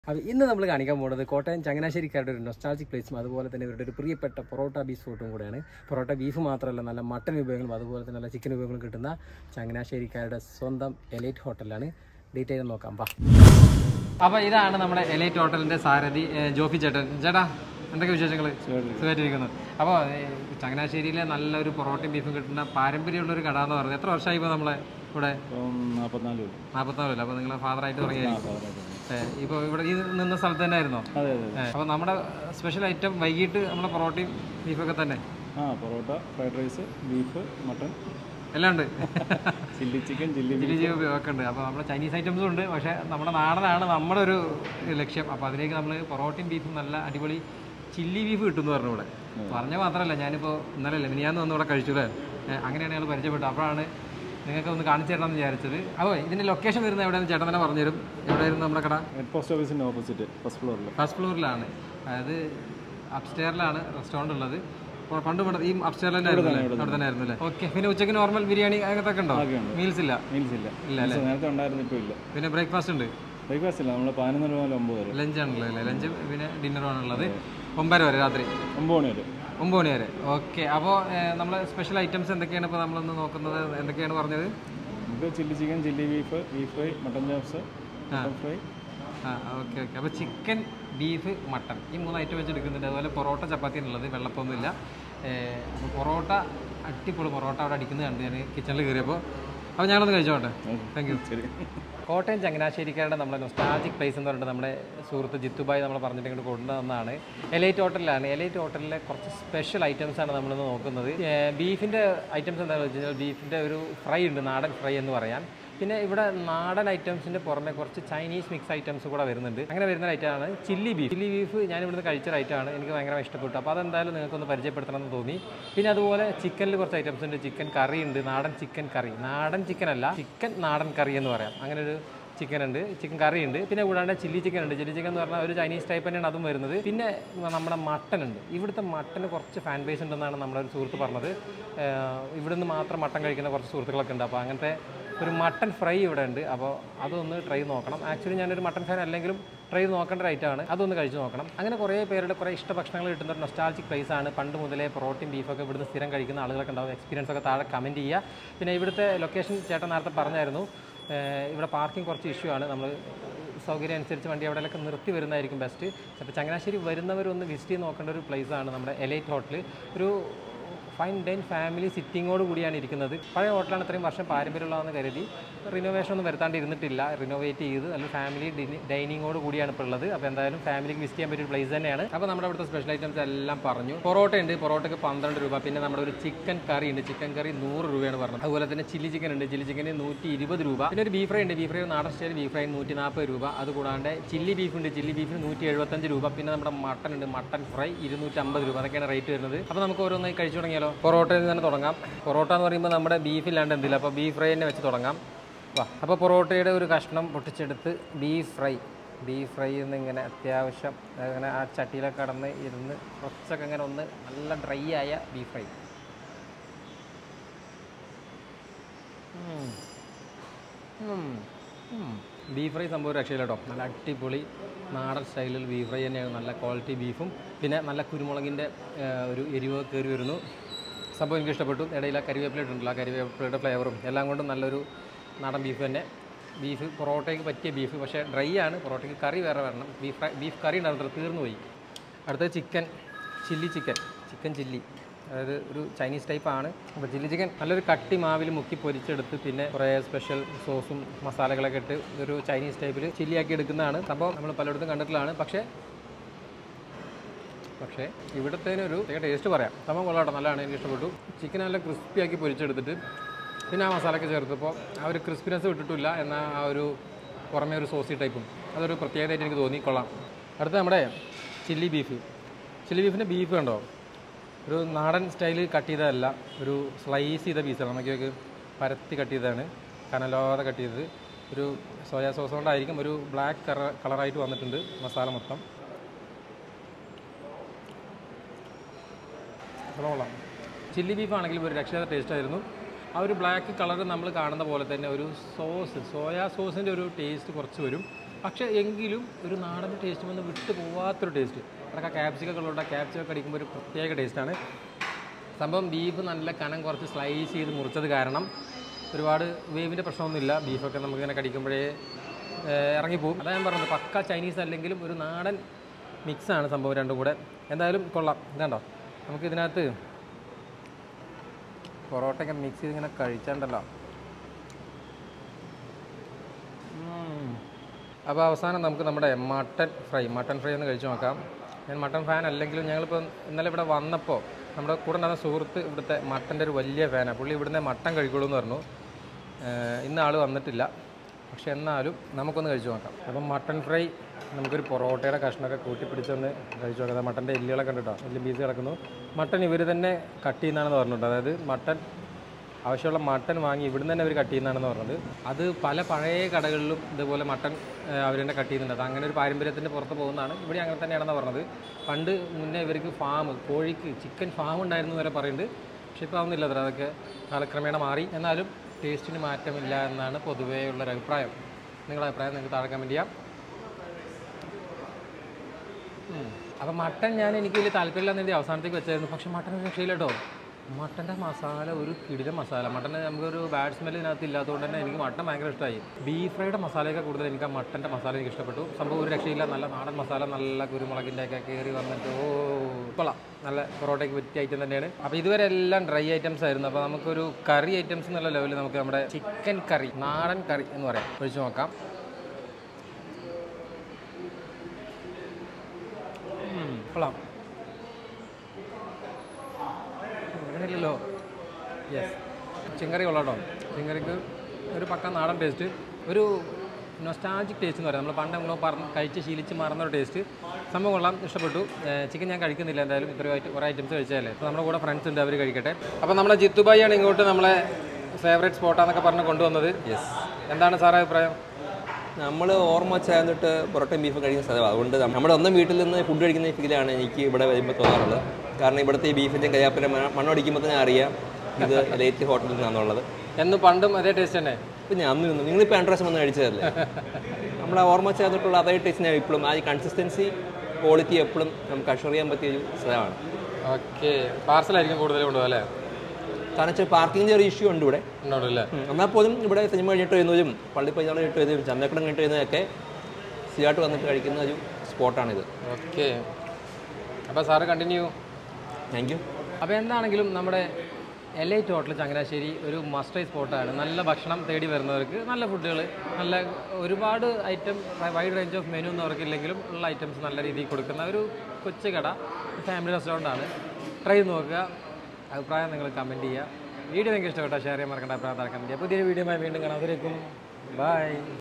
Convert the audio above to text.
അപ്പോൾ ഇന്ന് നമ്മൾ കാണിക്കാൻ പോകുന്നത് കോട്ടയം ചങ്ങനാശ്ശേരിക്കാരുടെ ഒരു നൊസ്റ്റാൾജിക് പ്ലേസും അതുപോലെ തന്നെ ഇവരുടെ ഒരു പ്രിയപ്പെട്ട പൊറോട്ട ബീഫ് ഫുഡും കൂടെയാണ് പൊറോട്ട ബീഫ് മാത്രമല്ല നല്ല മട്ടൻ വിഭവങ്ങളും അതുപോലെ തന്നെ നല്ല ചിക്കൻ വിഭവങ്ങളും കിട്ടുന്ന ചങ്ങനാശ്ശേരിക്കാരുടെ സ്വന്തം എലൈറ്റ് ഹോട്ടലാണ് ഡീറ്റെയിൽ നോക്കാം പാ അപ്പോൾ ഇതാണ് നമ്മുടെ എലൈറ്റ് ഹോട്ടലിൻ്റെ സാരഥി ഏഹ്, ജോഫി ചേട്ടൻ ചേട്ടാ എന്തൊക്കെ വിശേഷങ്ങൾ സുഖമായിട്ടിരിക്കുന്നു അപ്പോൾ ചങ്ങനാശ്ശേരിയിലെ നല്ലൊരു പൊറോട്ടയും ബീഫും കിട്ടുന്ന പാരമ്പര്യമുള്ള ഒരു കട എന്ന് പറയുന്നത് എത്ര വർഷമായി ഇപ്പോൾ നമ്മളെ ഇവിടെ ഇപ്പം നാൽപ്പത്തിനാല് രൂപ നാൽപ്പത്തിനാലല്ലോ അപ്പോൾ നിങ്ങൾ ഫാദറായിട്ട് തുടങ്ങിയായിരിക്കും ഇപ്പോൾ ഇവിടെ ഈ നിന്ന സ്ഥലത്ത് തന്നെ ആയിരുന്നോ അതെ അതെ അപ്പോൾ നമ്മുടെ സ്പെഷ്യൽ ഐറ്റം വൈകിട്ട് നമ്മുടെ പൊറോട്ടയും ബീഫൊക്കെ തന്നെ ആ porotta fried rice beef mutton എല്ലാം ഉണ്ട് ചില്ലി ചിക്കൻ ചില്ലി ചില്ലി ജീവ ഒക്കെ ഉണ്ട് അപ്പോൾ നമ്മുടെ ചൈനീസ് ഐറ്റംസും ഉണ്ട് പക്ഷേ നമ്മുടെ നാടനാണ് നമ്മുടെ ഒരു ലക്ഷ്യം അപ്പോൾ അതിലേക്ക് നമ്മൾ പൊറോട്ടയും ബീഫും നല്ല അടിപൊളി ചില്ലി ബീഫ് കിട്ടും എന്ന് പറഞ്ഞു ഇവിടെ പറഞ്ഞ മാത്രമല്ല ഞാനിപ്പോൾ ഇന്നലെ അല്ലേ മിനിയാന്ന് വന്ന് ഇവിടെ കഴിച്ചു അല്ലേ ഏ, അങ്ങനെയാണ് ഞങ്ങൾ പരിചയപ്പെട്ടു അപ്പോഴാണ് നിങ്ങൾക്ക് ഒന്ന് കാണിച്ചു തരണമെന്ന് വിചാരിച്ചത് അപ്പോൾ ഇതിൻ്റെ ലൊക്കേഷൻ വരുന്നത് എവിടെയെന്ന് ചേട്ടൻ തന്നെ പറഞ്ഞുതരും എവിടെയായിരുന്നു നമ്മുടെ കട ഹെഡ് പോസ്റ്റ് ഓഫീസിൻ്റെ ഓപ്പോസിറ്റ് ഫസ്റ്റ് ഫ്ലോറിൽ ഫസ്റ്റ് ഫ്ലോറിലാണ് അതായത് അപ്സ്റ്റെയറിലാണ് റെസ്റ്റോറൻറ്റ് ഉള്ളത് അപ്പോൾ പണ്ട് ഇവിടെ ഈ അപ്സ്റ്റെയറിൽ തന്നെ ആയിരുന്നു അല്ലേ? അവിടെ തന്നെ ആയിരുന്നു അല്ലേ ഓക്കെ പിന്നെ ഉച്ചയ്ക്ക് നോർമൽ ബിരിയാണി അങ്ങനത്തെ ഒക്കെ ഉണ്ടോ ആകെയുണ്ട്. മീൽസ് ഇല്ല മീൽസ് ഇല്ല മീൽസ് നേരത്തെ ഉണ്ടായിരുന്നു ഇപ്പോൾ ഇല്ല പിന്നെ ബ്രേക്ക്ഫാസ്റ്റ് ഉണ്ട് ബ്രേക്ക്ഫാസ്റ്റ് ഇല്ല നമ്മൾ പതിനൊന്ന് രൂപ മുതൽ ഒമ്പത് വരെ ലഞ്ച് ആണല്ലോ അല്ലേ ലഞ്ച് പിന്നെ ഡിന്നറും ആണുള്ളത് ഒമ്പതര വരെ രാത്രി ഒമ്പത് മണി വരെ ഒമ്പത് മണി വരെ ഓക്കെ അപ്പോൾ നമ്മൾ സ്പെഷ്യൽ ഐറ്റംസ് എന്തൊക്കെയാണ് ഇപ്പോൾ നമ്മളൊന്ന് നോക്കുന്നത് എന്തൊക്കെയാണ് പറഞ്ഞത് നമുക്ക് chilli chicken chilli beef beef fry mutton chops mutton fry ആ ഓക്കെ ഓക്കെ അപ്പോൾ ചിക്കൻ ബീഫ് മട്ടൺ ഈ മൂന്ന് ഐറ്റം വെച്ച് എടുക്കുന്നുണ്ട് അതുപോലെ പൊറോട്ട ചപ്പാത്തി ഉള്ളത് വെള്ളപ്പൊന്നുമില്ല അപ്പോൾ പൊറോട്ട അടിപൊളി പൊറോട്ട അവിടെ അടിക്കുന്നത് കണ്ട് ഞാൻ കിച്ചണിൽ കയറിയപ്പോൾ അപ്പോൾ ഞങ്ങളൊന്ന് കഴിച്ചോട്ടെ താങ്ക് യു ശരി കോട്ടയം ചങ്ങനാശ്ശേരിക്കാരുടെ നമ്മുടെ നൊസ്റ്റാജിക് പ്ലേസ് എന്ന് പറഞ്ഞിട്ട് നമ്മുടെ സുഹൃത്ത് ജിത്തുബായി നമ്മൾ പറഞ്ഞിട്ട് ഇങ്ങോട്ട് കൊണ്ടുവന്നതാണ് എലൈറ്റ് ഹോട്ടലിലാണ് എലൈറ്റ് ഹോട്ടലിലെ കുറച്ച് സ്പെഷ്യൽ ഐറ്റംസ് ആണ് നമ്മളിന്ന് നോക്കുന്നത് ബീഫിൻ്റെ ഐറ്റംസ് എന്താണെന്ന് വെച്ച് കഴിഞ്ഞാൽ ബീഫിൻ്റെ ഒരു ഫ്രൈ ഉണ്ട് നാടൻ ഫ്രൈ എന്ന് പറയാം പിന്നെ ഇവിടെ നാടൻ ഐറ്റംസിൻ്റെ പുറമെ കുറച്ച് ചൈനീസ് മിക്സ് ഐറ്റംസ് കൂടെ വരുന്നുണ്ട് അങ്ങനെ വരുന്ന ഐറ്റമാണ് ചില്ലി ബീഫ് ചില്ലി ബീഫ് ഞാൻ ഇവിടുന്ന് കഴിച്ച ഐറ്റമാണ് എനിക്ക് ഭയങ്കര ഇഷ്ടപ്പെട്ടു അപ്പോൾ അതെന്തായാലും നിങ്ങൾക്കൊന്ന് പരിചയപ്പെടുത്തണമെന്ന് തോന്നി പിന്നെ അതുപോലെ ചിക്കനിൽ കുറച്ച് ഐറ്റംസ് ഉണ്ട് ചിക്കൻ കറി ഉണ്ട് നാടൻ ചിക്കൻ കറി നാടൻ ചിക്കൻ അല്ല ചിക്കൻ നാടൻ കറി എന്ന് പറയാം അങ്ങനെ ഒരു ചിക്കൻ ഉണ്ട് ചിക്കൻ കറി ഉണ്ട് പിന്നെ കൂടാണ്ട് ചില്ലി ചിക്കൻ ഉണ്ട് ചില്ലി ചിക്കൻ എന്ന് പറഞ്ഞാൽ ഒരു ചൈനീസ് ടൈപ്പ് തന്നെയാണ് അതും വരുന്നത് പിന്നെ നമ്മുടെ മട്ടൻ ഉണ്ട് ഇവിടുത്തെ മട്ടന് കുറച്ച് ഫാൻ ബേസ് ഉണ്ടെന്നാണ് നമ്മുടെ ഒരു സുഹൃത്ത് പറഞ്ഞത് ഏഹ് ഇവിടുന്ന് മാത്രം മട്ടൻ കഴിക്കുന്ന കുറച്ച് സുഹൃത്തുക്കളൊക്കെ ഉണ്ട് അപ്പോൾ അങ്ങനത്തെ ഒരു മട്ടൻ ഫ്രൈ ഇവിടെ ഉണ്ട് അപ്പോൾ അതൊന്ന് ട്രൈ നോക്കണം ആക്ച്വലി ഞാനൊരു മട്ടൻ ഫാൻ അല്ലെങ്കിലും ട്രൈ ചെയ്ത് നോക്കേണ്ട ഒരു ഐറ്റമാണ് അതൊന്ന് കഴിച്ച് നോക്കണം അങ്ങനെ കുറേ പേരുടെ കുറേ ഇഷ്ടഭക്ഷണങ്ങൾ കിട്ടുന്ന ഒരു നൊസ്റ്റാൾജിക് പ്ലേസ് ആണ് പണ്ട് മുതലേ പ്രോട്ടീൻ ബീഫൊക്കെ ഇവിടുന്ന് സ്ഥിരം കഴിക്കുന്ന ആളുകളൊക്കെ ഉണ്ടാവും എക്സ്പീരിയൻസ് ഒക്കെ താഴെ കമൻറ്റ് ചെയ്യുക പിന്നെ ഇവിടുത്തെ ലൊക്കേഷൻ ചേട്ടൻ നേരത്തെ പറഞ്ഞായിരുന്നു ഏഹ് ഇവിടെ പാർക്കിംഗ് കുറച്ച് ഇഷ്യൂ ആണ് നമ്മൾ സൗകര്യം അനുസരിച്ച് വണ്ടി എവിടെയൊക്കെ നിർത്തി വരുന്നതായിരിക്കും ബെസ്റ്റ് അപ്പോൾ ചങ്ങനാശ്ശേരി വരുന്നവരൊന്ന് വിസിറ്റ് ചെയ്ത് നോക്കേണ്ട ഒരു place ആണ് നമ്മുടെ എലൈറ്റ് ഹോട്ടൽ ഒരു ഫൈൻ ഡൈൻ ഫാമിലി സിറ്റിങ്ങോട് കൂടിയാണ് ഇരിക്കുന്നത് പഴയ ഹോട്ടലാണ് ഇത്രയും വർഷം പാരമ്പര്യമുള്ളതെന്ന് കരുതി റിനോവേഷൻ ഒന്നും വരുത്താണ്ട് ഇരുന്നിട്ടില്ല റിനോവേറ്റ് ചെയ്ത് നല്ല ഫാമിലി ഡൈനിങ്ങോട് കൂടിയാണ് ഇപ്പോൾ ഉള്ളത് അപ്പോൾ എന്തായാലും ഫാമിലിക്ക് വിസിറ്റ് ചെയ്യാൻ പറ്റിയ ഒരു പ്ലേസ് തന്നെയാണ് അപ്പോൾ നമ്മുടെ അവിടുത്തെ സ്പെഷ്യൽ ഐറ്റംസ് എല്ലാം പറഞ്ഞു പൊറോട്ട ഉണ്ട് പൊറോട്ടയ്ക്ക് പന്ത്രണ്ട് രൂപ പിന്നെ നമ്മുടെ ഒരു ചിക്കൻ കറി ഉണ്ട് ചിക്കൻ കറി നൂറ് രൂപയാണ് പറഞ്ഞത് അതുപോലെ തന്നെ ചില്ലി ചിക്കൻ ഉണ്ട് ചില്ലി ചിക്കന് നൂറ്റി ഇരുപത് രൂപ പിന്നെ ഒരു ബീഫ് ഫ്രൈ ഉണ്ട് ബീഫ് ഫ്രൈ നാടൻ സ്റ്റൈൽ ബീഫ് ഫ്രൈ നൂറ്റി നാൽപ്പത് രൂപ അതുകൂടാണ്ട് ചില്ലി ബീഫ് ഉണ്ട് ചില്ലി ബീഫിന് നൂറ്റി എഴുപത്തഞ്ച് രൂപ പിന്നെ നമ്മുടെ മട്ടൻ ഉണ്ട് മട്ടൻ ഫ്രൈ ഇരുന്നൂറ്റമ്പത് രൂപ അതൊക്കെയാണ് റേറ്റ് വരുന്നത് അപ്പോൾ നമുക്ക് ഓരോന്നായി കഴിച്ചു തുടങ്ങിയാലോ പൊറോട്ടയിൽ നിന്ന് തന്നെ തുടങ്ങാം പൊറോട്ട എന്ന് പറയുമ്പോൾ നമ്മുടെ ബീഫ് ഇല്ലാണ്ട് എന്തില്ല അപ്പോൾ ബീഫ് ഫ്രൈ തന്നെ വെച്ച് തുടങ്ങാം വാ അപ്പോൾ പൊറോട്ടയുടെ ഒരു കഷ്ണം പൊട്ടിച്ചെടുത്ത് ബീഫ് ഫ്രൈ ബീഫ് ഫ്രൈ എന്ന് ഇങ്ങനെ അത്യാവശ്യം അങ്ങനെ ആ ചട്ടിയിലൊക്കെ കടന്ന് ഇരുന്ന് കുറച്ചൊക്കെ ഇങ്ങനെ ഒന്ന് നല്ല ഡ്രൈ ആയ ബീഫ് ഫ്രൈ ബീഫ് ഫ്രൈ സംഭവം രക്ഷയില്ല കേട്ടോ നല്ല അടിപൊളി നാടൻ സ്റ്റൈലിൽ ബീഫ് ഫ്രൈ തന്നെയാണ് നല്ല ക്വാളിറ്റി ബീഫും പിന്നെ നല്ല കുരുമുളകിൻ്റെ ഒരു എരിവ് കയറി വരുന്നു സംഭവം എനിക്ക് ഇഷ്ടപ്പെട്ടു ഇടയിൽ ആ കരിവേപ്പില ഇട്ടിട്ടുണ്ടല്ലോ ആ കരിവേപ്പിലയുടെ ഫ്ലേവറും എല്ലാം കൊണ്ടും നല്ലൊരു നാടൻ ബീഫ് തന്നെ ബീഫ് പൊറോട്ടയ്ക്ക് പറ്റിയ ബീഫ് പക്ഷേ ഡ്രൈ ആണ് പൊറോട്ടയ്ക്ക് കറി വേറെ വരണം ബീഫ് ഫ്രൈ ബീഫ് കറി ഉണ്ടായിരുന്നു തീർന്നു പോയി അടുത്തത് chicken chilli chicken chicken chilli അതായത് ഒരു ചൈനീസ് ടൈപ്പ് ആണ് അപ്പോൾ ചില്ലി ചിക്കൻ നല്ലൊരു കട്ടി മാവിൽ മുക്കി പൊരിച്ചെടുത്ത് പിന്നെ കുറേ സ്പെഷ്യൽ സോസും മസാലകളൊക്കെ ഇട്ട് ഒരു ചൈനീസ് ടൈപ്പിൽ ചില്ലിയാക്കി എടുക്കുന്നതാണ് സംഭവം നമ്മൾ പലയിടത്തും കണ്ടിട്ടുള്ളതാണ് പക്ഷേ പക്ഷേ ഇവിടത്തേനൊരു ടേസ്റ്റ് പറയാം സംഭവം കൊള്ളാട്ടോ നല്ലതാണ് എനിക്ക് ഇഷ്ടപ്പെട്ടു ചിക്കൻ നല്ല ക്രിസ്പി ആക്കി പൊരിച്ചെടുത്തിട്ട് പിന്നെ ആ മസാലയൊക്കെ ചേർത്തപ്പോൾ ആ ഒരു ക്രിസ്പിനെസ് വിട്ടിട്ടില്ല എന്നാൽ ആ ഒരു പുറമേ ഒരു സോസി ടൈപ്പും അതൊരു പ്രത്യേകതയായിട്ട് എനിക്ക് തോന്നി കൊള്ളാം അടുത്ത നമ്മുടെ ചില്ലി ബീഫ് ചില്ലി ബീഫിൻ്റെ ബീഫ് കണ്ടോ ഒരു നാടൻ സ്റ്റൈലിൽ കട്ട് ചെയ്തതല്ല ഒരു സ്ലൈസ് ചെയ്ത പീസാണ് നമുക്കൊക്കെ പരത്തി കട്ട് ചെയ്തതാണ് കനലാതെ കട്ട് ചെയ്തത് ഒരു സോയാ സോസ് കൊണ്ടായിരിക്കും ഒരു ബ്ലാക്ക് കളർ കളറായിട്ട് വന്നിട്ടുണ്ട് മസാല മൊത്തം കൊള്ളാം ചില്ലി ബീഫ് ആണെങ്കിലും ഒരു രക്ഷിത ടേസ്റ്റ് ആയിരുന്നു ആ ഒരു ബ്ലാക്ക് കളർ നമ്മൾ കാണുന്ന പോലെ തന്നെ ഒരു സോസ് സോയാ സോസിൻ്റെ ഒരു ടേസ്റ്റ് കുറച്ച് വരും പക്ഷേ എങ്കിലും ഒരു നാടൻ ടേസ്റ്റ് വന്ന് വിട്ടു പോവാത്തൊരു ടേസ്റ്റ് അതൊക്കെ ക്യാപ്സിക്കൊക്കെ ഉള്ള ക്യാപ്സിക്കൊക്കെ അടിക്കുമ്പോൾ ഒരു പ്രത്യേക ടേസ്റ്റാണ് സംഭവം ബീഫ് നല്ല കനം കുറച്ച് സ്ലൈസ് ചെയ്ത് മുറിച്ചത് കാരണം ഒരുപാട് വേവിൻ്റെ പ്രശ്നമൊന്നുമില്ല ബീഫൊക്കെ നമുക്കിങ്ങനെ കടിക്കുമ്പോഴേ ഏഹ്, ഇറങ്ങിപ്പോവും അതാണ് ഞാൻ പറഞ്ഞത് പക്ക ചൈനീസ് അല്ലെങ്കിലും ഒരു നാടൻ മിക്സാണ് സംഭവം രണ്ടും കൂടെ എന്തായാലും കൊള്ളാം ഇതാണ്ടോ നമുക്ക് ഇതിനകത്ത് പൊറോട്ടയൊക്കെ മിക്സ് ചെയ്ത് ഇങ്ങനെ കഴിച്ചാണ്ടല്ലോ അപ്പോൾ അവസാനം നമുക്ക് നമ്മുടെ മട്ടൻ ഫ്രൈ മട്ടൻ ഫ്രൈ ഒന്ന് കഴിച്ചു നോക്കാം ഞാൻ മട്ടൻ ഫാൻ അല്ലെങ്കിലും ഞങ്ങളിപ്പോൾ ഇന്നലെ ഇവിടെ വന്നപ്പോൾ നമ്മുടെ കൂടെ ഉണ്ടാകുന്ന സുഹൃത്ത് ഇവിടുത്തെ മട്ടൻ്റെ ഒരു വലിയ ഫാനാണ് പുള്ളി ഇവിടുന്ന് മട്ടൻ കഴിക്കുള്ളൂ എന്ന് പറഞ്ഞു ഏഹ് ഇന്ന് ആൾ വന്നിട്ടില്ല പക്ഷെ എന്നാലും നമുക്കൊന്ന് കഴിച്ചു നോക്കാം അപ്പം മട്ടൻ ഫ്രൈ നമുക്കൊരു പൊറോട്ടയുടെ കഷ്ണമൊക്കെ കൂട്ടി പിടിച്ചൊന്ന് കഴിച്ചു നോക്കാം മട്ടൻ്റെ എല്ലുകളൊക്കെ കണ്ടിട്ടോ എല്ലും പീസ് കിടക്കുന്നു മട്ടൻ ഇവർ തന്നെ കട്ട് ചെയ്യുന്നതാണെന്ന് പറഞ്ഞിട്ടുണ്ട് അതായത് മട്ടൻ ആവശ്യമുള്ള മട്ടൻ വാങ്ങി ഇവിടുന്ന് തന്നെ അവർ കട്ട് ചെയ്യുന്നതാണെന്ന് പറഞ്ഞത് അത് പല പഴയ കടകളിലും ഇതുപോലെ മട്ടൻ അവർ തന്നെ കട്ട് ചെയ്യുന്നുണ്ട് അത് അങ്ങനെ ഒരു പാരമ്പര്യത്തിൻ്റെ പുറത്ത് പോകുന്നതാണ് ഇവിടെ അങ്ങനെ തന്നെയാണെന്ന് പറഞ്ഞത് പണ്ട് മുന്നേ ഇവർക്ക് ഫാം കോഴിക്ക് ചിക്കൻ ഫാം ഉണ്ടായിരുന്നു വരെ പറയുന്നുണ്ട് പക്ഷേ ഇപ്പോൾ അതൊന്നുമില്ല അത്ര അതൊക്കെ കാലക്രമേണ മാറി എന്നാലും ടേസ്റ്റിന് മാറ്റമില്ല എന്നാണ് പൊതുവേ ഉള്ളൊരു അഭിപ്രായം നിങ്ങളുടെ അഭിപ്രായം നിങ്ങൾക്ക് താഴെ കമൻറ്റ് ചെയ്യാം അപ്പം മട്ടൻ ഞാൻ എനിക്ക് വലിയ താല്പര്യമില്ലെന്ന് വേണ്ടി അവസാനത്തേക്ക് വെച്ചായിരുന്നു പക്ഷെ മട്ടൻ ഒരു രക്ഷയില്ല കേട്ടോ മട്ടൻ്റെ മസാല ഒരു കിടില മസാല മട്ടൻ നമുക്കൊരു ബാഡ് സ്മെൽ ഇതിനകത്ത് ഇല്ലാത്തതുകൊണ്ട് തന്നെ എനിക്ക് മട്ടൻ ഭയങ്കര ഇഷ്ടമായി ബീഫ് ഫ്രൈയുടെ മസാലയൊക്കെ കൂടുതൽ എനിക്ക് ആ മട്ടൻ്റെ മസാല എനിക്ക് ഇഷ്ടപ്പെട്ടു സംഭവം ഒരു രക്ഷയില്ല നല്ല നാടൻ മസാല നല്ല കുരുമുളകിൻ്റെ ഒക്കെ കയറി വന്നിട്ട് ഓ കൊള്ളാം നല്ല പൊറോട്ടയ്ക്ക് പറ്റിയ ഐറ്റം തന്നെയാണ് അപ്പോൾ ഇതുവരെ എല്ലാം ഡ്രൈ ഐറ്റംസ് ആയിരുന്നു അപ്പോൾ നമുക്കൊരു കറി ഐറ്റംസ് എന്നുള്ള ലെവലിൽ നമുക്ക് നമ്മുടെ ചിക്കൻ കറി നാടൻ കറി എന്ന് പറയാം ഒഴിച്ച് നോക്കാം ഉം, കൊള്ളാം അങ്ങനെയല്ലല്ലോ യെസ് ചിങ്കറി കൊള്ളാട്ടോ ചിങ്കറിക്ക് ഒരു പക്ക നാടൻ ടേസ്റ്റ് ഒരു നൊസ്റ്റാജിക് ടേസ്റ്റ് എന്ന് പറയാം നമ്മൾ പണ്ട് നമ്മൾ പറഞ്ഞ് കഴിച്ച് ശീലിച്ച് മറന്നൊരു ടേസ്റ്റ് സംഭവം കൊള്ളാം ഇഷ്ടപ്പെട്ടു ചിക്കൻ ഞാൻ കഴിക്കുന്നില്ല എന്തായാലും ഇത്രയുമായിട്ട് കുറേ ഐറ്റംസ് കഴിച്ചാലേ അപ്പോൾ നമ്മുടെ കൂടെ ഫ്രണ്ട്സ് ഉണ്ട് അവർ കഴിക്കട്ടെ അപ്പോൾ നമ്മളെ ജിത്തുബായിയാണ് ഇങ്ങോട്ട് നമ്മളെ ഫേവറേറ്റ് സ്പോട്ടാന്നൊക്കെ പറഞ്ഞ് കൊണ്ടുവന്നത് യെസ് എന്താണ് സാറേ അഭിപ്രായം നമ്മൾ ഓർമ്മ ചേർന്നിട്ട് പൊറോട്ടയും ബീഫ് കഴിക്കുന്ന സ്ഥലമാണ് അതുകൊണ്ട് നമ്മുടെ ഒന്നും വീട്ടിൽ നിന്ന് ഫുഡ് കഴിക്കുന്ന ഫീലാണ് എനിക്ക് ഇവിടെ വരുമ്പോൾ തോന്നാറുള്ളത് കാരണം ഇവിടുത്തെ ഈ ബീഫിൻ്റെയും കയ്യാപ്പിൻ്റെ മണ്ണടിക്കുമ്പോൾ തന്നെ അറിയാം ഇത് ലേറ്റ് ഹോട്ടലിൽ നിന്നാണെന്നുള്ളത് എന്ന് പണ്ടും അതേ ടേസ്റ്റ് തന്നെ ഇപ്പം ഞാൻ അന്ന് നിന്നു നിങ്ങളിപ്പോൾ രണ്ട് പ്രാവശ്യം വന്ന് കഴിച്ചതല്ലേ നമ്മളെ ഓർമ്മ ചേർന്നിട്ടുള്ള അതേ ടേസ്റ്റ് ഞാൻ ഇപ്പോഴും ആ കൺസിസ്റ്റൻസി ക്വാളിറ്റി എപ്പോഴും നമുക്ക് അഷർ ചെയ്യാൻ പറ്റിയ ഒരു സ്ഥലമാണ് ഓക്കെ പാർസലായിരിക്കും കൂടുതൽ കൊണ്ടുപോകും അല്ലേ കാരണം വെച്ചാൽ പാർക്കിങ്ങിൻ്റെ ഒരു ഇഷ്യൂ ഉണ്ട് ഇവിടെ ഉണ്ടല്ലേ ഉം. എന്നാൽ പോലും ഇവിടെ സിനിമ കഴിഞ്ഞിട്ട് വരുന്നവരും പള്ളി പയ്യാൾ കഴിഞ്ഞിട്ട് വരുന്നവരും ചന്തക്കടം കഴിഞ്ഞിട്ട് വരുന്നതൊക്കെ സ്ഥിരമായിട്ട് വന്നിട്ട് കഴിക്കുന്ന ഒരു സ്പോട്ടാണിത് ഓക്കെ അപ്പോൾ സാറ് കണ്ടിന്യൂ താങ്ക് യു അപ്പോൾ എന്താണെങ്കിലും നമ്മുടെ എലൈറ്റ് ഹോട്ടൽ ചങ്ങനാശ്ശേരി ഒരു മസ്റ്റൈ സ്പോട്ടാണ് നല്ല ഭക്ഷണം തേടി വരുന്നവർക്ക് നല്ല ഫുഡുകൾ നല്ല ഒരുപാട് item wide range of menu എന്നവർക്കില്ലെങ്കിലും ഉള്ള ഐറ്റംസ് നല്ല രീതിയിൽ കൊടുക്കുന്ന ഒരു കൊച്ചു കട ഫാമിലി റെസ്റ്റോറൻ്റാണ് ട്രൈ ചെയ്ത് നോക്കുക അഭിപ്രായം നിങ്ങൾ കമൻറ്റ് ചെയ്യുക വീഡിയോ നിങ്ങൾക്ക് ഇഷ്ടപ്പെട്ടാൽ ഷെയർ ചെയ്യാൻ മറക്കേണ്ട അഭിപ്രായം കമൻറ്റ് ചെയ്യുക പുതിയൊരു വീഡിയോ വീണ്ടും കാണാം അതിലേക്കും ബൈ